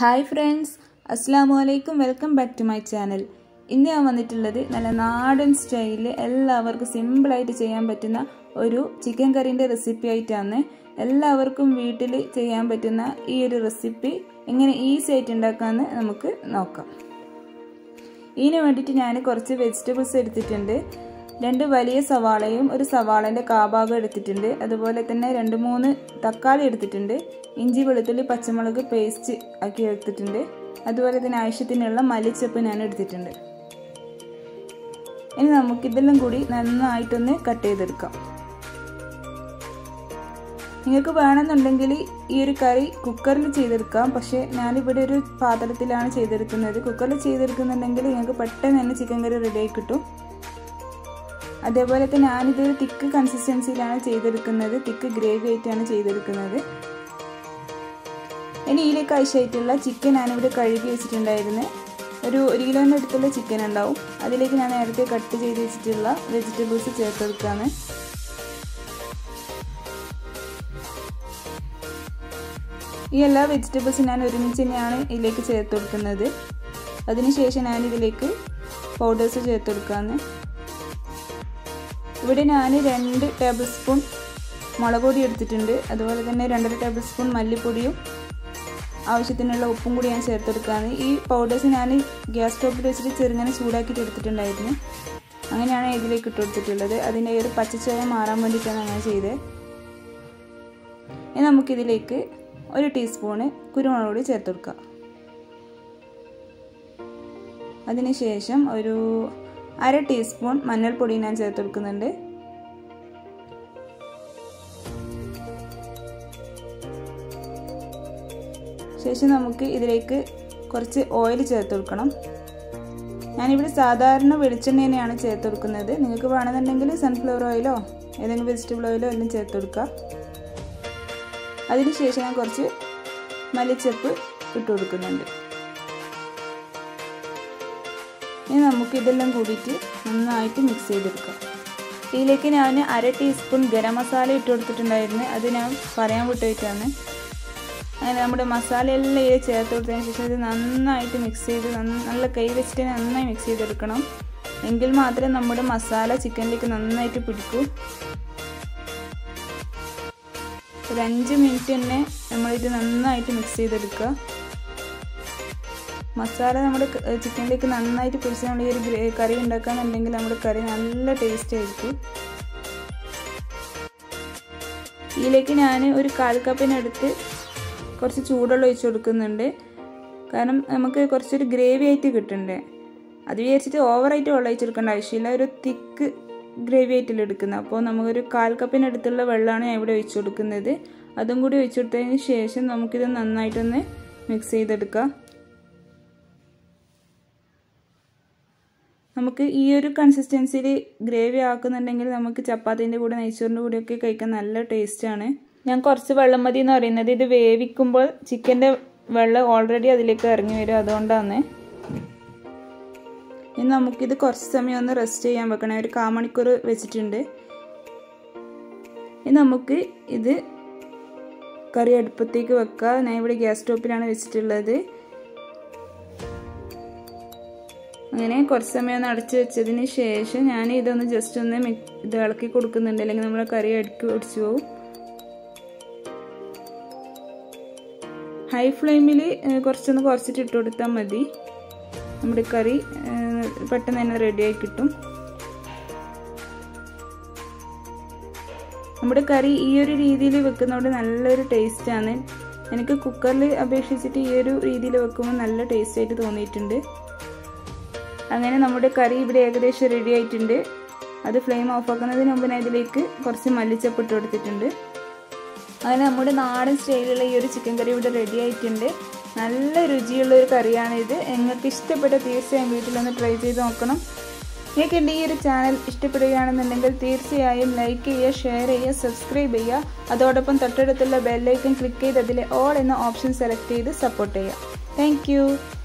hi friends അസ്സാം വലൈക്കും welcome back to my channel ഇന്ന് ഞാൻ വന്നിട്ടുള്ളത് നല്ല നാടൻ സ്റ്റൈലിൽ എല്ലാവർക്കും സിമ്പിളായിട്ട് ചെയ്യാൻ പറ്റുന്ന ഒരു ചിക്കൻ കറീൻ്റെ റെസിപ്പി ആയിട്ടാണ് എല്ലാവർക്കും വീട്ടിൽ ചെയ്യാൻ പറ്റുന്ന ഈ ഒരു റെസിപ്പി എങ്ങനെ ഈസി ആയിട്ട് ഉണ്ടാക്കാമെന്ന് നമുക്ക് നോക്കാം ഇതിന് വേണ്ടിയിട്ട് ഞാൻ കുറച്ച് വെജിറ്റബിൾസ് എടുത്തിട്ടുണ്ട് രണ്ട് വലിയ സവാളയും ഒരു സവാളൻ്റെ കാഭാഗം എടുത്തിട്ടുണ്ട് അതുപോലെ തന്നെ രണ്ട് മൂന്ന് തക്കാളി എടുത്തിട്ടുണ്ട് ഇഞ്ചി വെളുത്തുള്ളി പച്ചമുളക് പേസ്റ്റ് ആക്കി എടുത്തിട്ടുണ്ട് അതുപോലെ തന്നെ ആവശ്യത്തിനുള്ള മല്ലിച്ചപ്പ് ഞാൻ എടുത്തിട്ടുണ്ട് ഇനി നമുക്കിതെല്ലാം കൂടി നന്നായിട്ടൊന്ന് കട്ട് ചെയ്തെടുക്കാം നിങ്ങൾക്ക് വേണമെന്നുണ്ടെങ്കിൽ ഈ ഒരു കറി കുക്കറിൽ ചെയ്തെടുക്കാം പക്ഷേ ഞാനിവിടെ ഒരു പാത്രത്തിലാണ് ചെയ്തെടുക്കുന്നത് കുക്കറിൽ ചെയ്തെടുക്കുന്നുണ്ടെങ്കിൽ നിങ്ങൾക്ക് പെട്ടെന്ന് തന്നെ ചിക്കൻ കറി റെഡിയായി കിട്ടും അതേപോലെ തന്നെ ഞാനിതൊരു തിക്ക് കൺസിസ്റ്റൻസിയിലാണ് ചെയ്തെടുക്കുന്നത് തിക്ക് ഗ്രേവി ആയിട്ടാണ് ചെയ്തെടുക്കുന്നത് ഇനി ഇതിലേക്ക് ആവശ്യമായിട്ടുള്ള ചിക്കൻ ഞാനിവിടെ കഴുകി വെച്ചിട്ടുണ്ടായിരുന്നു ഒരു ഒരു കിലോൻ്റെ അടുത്തുള്ള ചിക്കൻ ഉണ്ടാവും അതിലേക്ക് ഞാൻ നേരത്തെ കട്ട് ചെയ്ത് വെച്ചിട്ടുള്ള വെജിറ്റബിൾസ് ചേർത്തെടുക്കുകയാണ് ഈ എല്ലാ വെജിറ്റബിൾസും ഞാൻ ഒരുമിച്ച് തന്നെയാണ് ഇതിലേക്ക് ചേർത്ത് കൊടുക്കുന്നത് അതിനുശേഷം ഞാൻ ഇതിലേക്ക് പൗഡേഴ്സ് ചേർത്ത് കൊടുക്കാമെന്ന് ഇവിടെ ഞാൻ രണ്ട് ടേബിൾ സ്പൂൺ മുളക് പൊടി എടുത്തിട്ടുണ്ട് അതുപോലെ തന്നെ രണ്ടര ടേബിൾ സ്പൂൺ മല്ലിപ്പൊടിയും ആവശ്യത്തിനുള്ള ഉപ്പും കൂടി ഞാൻ ചേർത്തെടുക്കുകയാണ് ഈ പൗഡേഴ്സ് ഞാൻ ഗ്യാസ് സ്റ്റോപ്പിൽ വെച്ചിട്ട് ചെറുങ്ങനെ ചൂടാക്കിയിട്ട് എടുത്തിട്ടുണ്ടായിരുന്നു അങ്ങനെയാണ് ഇതിലേക്ക് ഇട്ട് കൊടുത്തിട്ടുള്ളത് അതിൻ്റെ ഒരു പച്ചച്ചോയ മാറാൻ വേണ്ടിയിട്ടാണ് അങ്ങനെ ചെയ്തത് ഇനി നമുക്കിതിലേക്ക് ഒരു ടീസ്പൂണ് കുരുമുളക് പൊടി ചേർത്ത് കൊടുക്കാം അതിനുശേഷം ഒരു അര ടീസ്പൂൺ മഞ്ഞൾപ്പൊടി ഞാൻ ചേർത്ത് കൊടുക്കുന്നുണ്ട് ശേഷം നമുക്ക് ഇതിലേക്ക് കുറച്ച് ഓയിൽ ചേർത്ത് കൊടുക്കണം ഞാനിവിടെ സാധാരണ വെളിച്ചെണ്ണ തന്നെയാണ് ചേർത്ത് കൊടുക്കുന്നത് നിങ്ങൾക്ക് വേണമെന്നുണ്ടെങ്കിൽ സൺഫ്ലവർ ഓയിലോ ഏതെങ്കിലും വെജിറ്റബിൾ ഓയിലോ എല്ലാം ചേർത്ത് കൊടുക്കുക അതിനുശേഷം ഞാൻ കുറച്ച് മല്ലിച്ചപ്പ് ഇട്ട് കൊടുക്കുന്നുണ്ട് ഇനി നമുക്ക് ഇതെല്ലാം കൂടിയിട്ട് നന്നായിട്ട് മിക്സ് ചെയ്തെടുക്കാം ഇതിലേക്ക് ഞാൻ അര ടീസ്പൂൺ ഗരം മസാല ഇട്ട് കൊടുത്തിട്ടുണ്ടായിരുന്നു അത് ഞാൻ പറയാൻ വിട്ടുപോയിട്ടാണ് അങ്ങനെ നമ്മുടെ മസാല എല്ലാം ഇത് ചേർത്ത് കൊടുത്തതിന് ശേഷം ഇത് നന്നായിട്ട് മിക്സ് ചെയ്ത് നല്ല കൈ വെച്ചിട്ട് നന്നായി മിക്സ് ചെയ്തെടുക്കണം എങ്കിൽ മാത്രമേ നമ്മുടെ മസാല ചിക്കനിലേക്ക് നന്നായിട്ട് പിടിക്കൂ ഒരു അഞ്ച് മിനിറ്റ് തന്നെ നമ്മളിത് നന്നായിട്ട് മിക്സ് ചെയ്തെടുക്കുക മസാല നമ്മുടെ ചിക്കനിലേക്ക് നന്നായിട്ട് പിടിച്ച് നമ്മൾ ഈ ഒരു കറി ഉണ്ടാക്കാന്നുണ്ടെങ്കിൽ നമ്മുടെ കറി നല്ല ടേസ്റ്റ് ആയിരിക്കും ഇതിലേക്ക് ഞാൻ ഒരു കാൽ കപ്പിനടുത്ത് കുറച്ച് ചൂടുവെള്ളം ഒഴിച്ച് കൊടുക്കുന്നുണ്ട് കാരണം നമുക്ക് കുറച്ചൊരു ഗ്രേവി ആയിട്ട് കിട്ടണ്ടേ അത് വിചാരിച്ചിട്ട് ഓവറായിട്ട് വെള്ളം ഒഴിച്ച് കൊടുക്കേണ്ട ആവശ്യമില്ല ഒരു തിക്ക് ഗ്രേവി ആയിട്ടില്ല എടുക്കുന്നത് അപ്പോൾ നമുക്കൊരു കാൽ കപ്പിനടുത്തുള്ള വെള്ളമാണ് ഞാൻ ഇവിടെ ഒഴിച്ചു കൊടുക്കുന്നത് അതും കൂടി ഒഴിച്ചു കൊടുത്തതിന് ശേഷം നമുക്കിത് നന്നായിട്ടൊന്ന് മിക്സ് ചെയ്തെടുക്കാം നമുക്ക് ഈ ഒരു കൺസിസ്റ്റൻസിയിൽ ഗ്രേവി ആക്കുന്നുണ്ടെങ്കിൽ നമുക്ക് ചപ്പാത്തിൻ്റെ കൂടെ നെയ്ച്ചോറിൻ്റെ കൂടെയൊക്കെ കഴിക്കാൻ നല്ല ടേസ്റ്റാണ് ഞാൻ കുറച്ച് വെള്ളം മതി എന്ന് പറയുന്നത് ഇത് വേവിക്കുമ്പോൾ ചിക്കൻ്റെ വെള്ളം ഓൾറെഡി അതിലേക്ക് ഇറങ്ങി വരും അതുകൊണ്ടാണ് ഇനി നമുക്കിത് കുറച്ച് സമയം ഒന്ന് റെസ്റ്റ് ചെയ്യാൻ വെക്കണം ഒരു കാമണിക്കൂർ വെച്ചിട്ടുണ്ട് ഇനി നമുക്ക് ഇത് കറി അടുപ്പത്തേക്ക് വെക്കുക ഞാൻ ഇവിടെ ഗ്യാസ് സ്റ്റോപ്പിലാണ് വെച്ചിട്ടുള്ളത് അങ്ങനെ കുറച്ച് സമയം ഒന്ന് അടച്ചു വെച്ചതിന് ശേഷം ഞാൻ ഇതൊന്ന് ജസ്റ്റ് ഒന്ന് ഇത് ഇളക്കി കൊടുക്കുന്നുണ്ട് അല്ലെങ്കിൽ നമ്മളെ കറി അടുക്കി ഒടിച്ചു പോകും ഹൈ ഫ്ലെയിമിൽ കുറച്ചൊന്ന് കുറച്ചിട്ട് ഇട്ട് കൊടുത്താൽ മതി നമ്മുടെ കറി പെട്ടെന്ന് തന്നെ റെഡിയായി കിട്ടും നമ്മുടെ കറി ഈ ഒരു രീതിയിൽ വെക്കുന്നതുകൊണ്ട് നല്ലൊരു ടേസ്റ്റാണ് എനിക്ക് കുക്കറിൽ അപേക്ഷിച്ചിട്ട് ഈ ഒരു രീതിയിൽ വെക്കുമ്പോൾ നല്ല ടേസ്റ്റ് ആയിട്ട് തോന്നിയിട്ടുണ്ട് അങ്ങനെ നമ്മുടെ കറി ഇവിടെ ഏകദേശം റെഡി ആയിട്ടുണ്ട് അത് ഫ്ലെയിം ഓഫ് ആക്കുന്നതിന് മുമ്പ് ഞാൻ ഇതിലേക്ക് കുറച്ച് മല്ലിച്ചപ്പ് ഇട്ട് കൊടുത്തിട്ടുണ്ട് അങ്ങനെ നമ്മുടെ നാടൻ സ്റ്റൈലിലുള്ള ഈ ഒരു ചിക്കൻ കറി ഇവിടെ റെഡി ആയിട്ടുണ്ട് നല്ല രുചിയുള്ള ഒരു കറിയാണ് ഇത് നിങ്ങൾക്ക് ഇഷ്ടപ്പെട്ട തീർച്ചയായും വീട്ടിലൊന്ന് ട്രൈ ചെയ്ത് നോക്കണം നിങ്ങൾക്ക് എൻ്റെ ഈ ഒരു ചാനൽ ഇഷ്ടപ്പെടുകയാണെന്നുണ്ടെങ്കിൽ തീർച്ചയായും ലൈക്ക് ചെയ്യുക ഷെയർ ചെയ്യുക സബ്സ്ക്രൈബ് ചെയ്യുക അതോടൊപ്പം തൊട്ടടുത്തുള്ള ബെല്ലൈക്കൺ ക്ലിക്ക് ചെയ്ത് അതിലെ ഓൾ എന്ന ഓപ്ഷൻ സെലക്ട് ചെയ്ത് സപ്പോർട്ട് ചെയ്യുക താങ്ക്